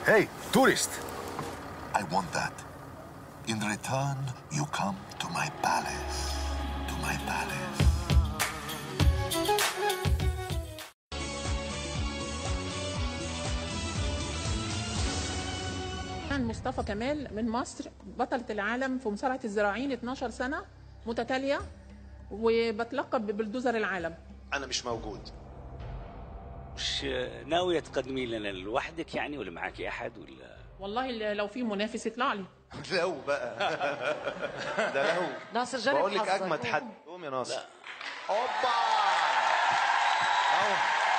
Hey, tourist. I want that. In return, you come to my palace. To my palace. كان مصطفى كمال من مصر بطلة العالم في مصارعة الزراعين 12 سنة متتالية وبتلقب ببلدوزر العالم انا مش موجود مش ناوية تقدمي لنا لوحدك يعني ولا معاكي أحد ولا والله لو في منافس يطلع لي لو بقى ده لو ناصر جرب بقول لك حظك. اجمد حد قوم يا ناصر اوبا اهو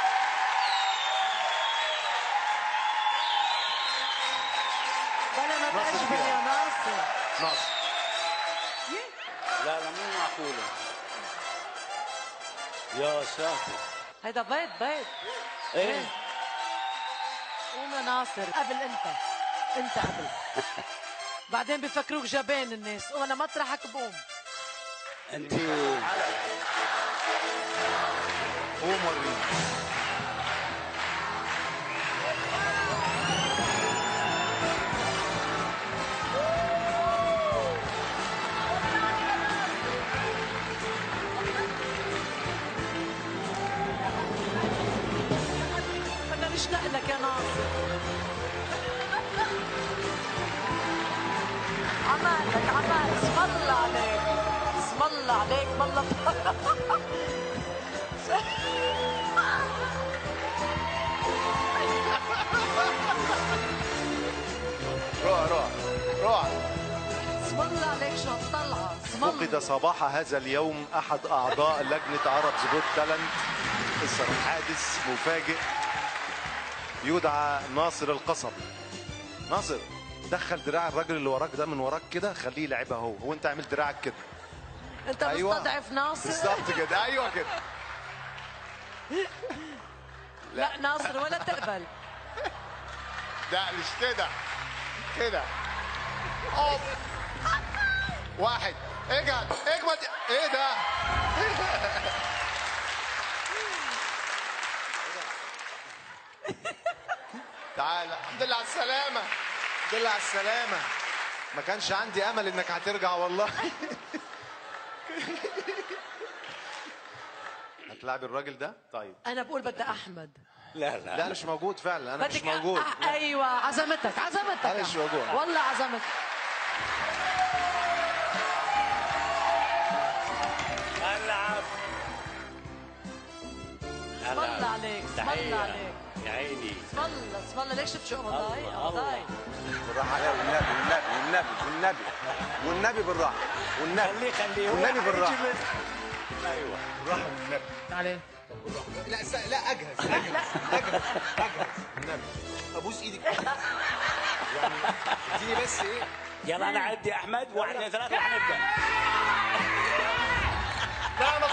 ولا ما ناصر تأجبر فيها. يا ناصر ناصر لا لا مو معقولة يا ساتر هيدا بيض بيض ايه قوم يا ناصر قبل انت انت قبل بعدين بفكروك جبان الناس وانا مطرحك بقوم انت قوم وريني بدنا نشتاق لك يا ناصر عمالك عمال اسم الله عليك اسم الله عليك والله روح روح روح اسم الله عليك شو هالطلعه اسم الله فقد صباح هذا اليوم احد اعضاء لجنه عرب زبوت تالنت اثر حادث مفاجئ يدعى ناصر القصبي ناصر دخل دراع الراجل اللي وراك ده من وراك كده خليه يلعبها هو وانت عامل دراعك كده انت مستضعف ناصر بالظبط كده ايوه كده لا ناصر ولا تقبل لا مش كده كده اوف واحد اجهد اجمد ايه ده تعال الحمد لله على السلامة الحمد لله على السلامة ما كانش عندي امل انك هترجع والله هتلعب الراجل ده طيب انا بقول بدي احمد لا لا لا مش موجود فعلا انا مش بدك موجود أ- ايوه عزمتك عزمتك أنا مش موجود. والله عزمتك العب اسم الله عليك اسم الله عليك يا عيني اسم الله اسم الله ليك شفت شو قبضاي الله، قبضاي بالراحه عليها والنبي والنبي والنبي والنبي والنبي بالراحه والنبي خليه خليه هو والنبي بالراحه ايوه تعالى لا س... لا اجهز اجهز اجهز اجهز النبي ابوس ايدك يعني اديني بس ايه يلا انا عدي احمد واحد اثنين ثلاثة وحنبدا لا انا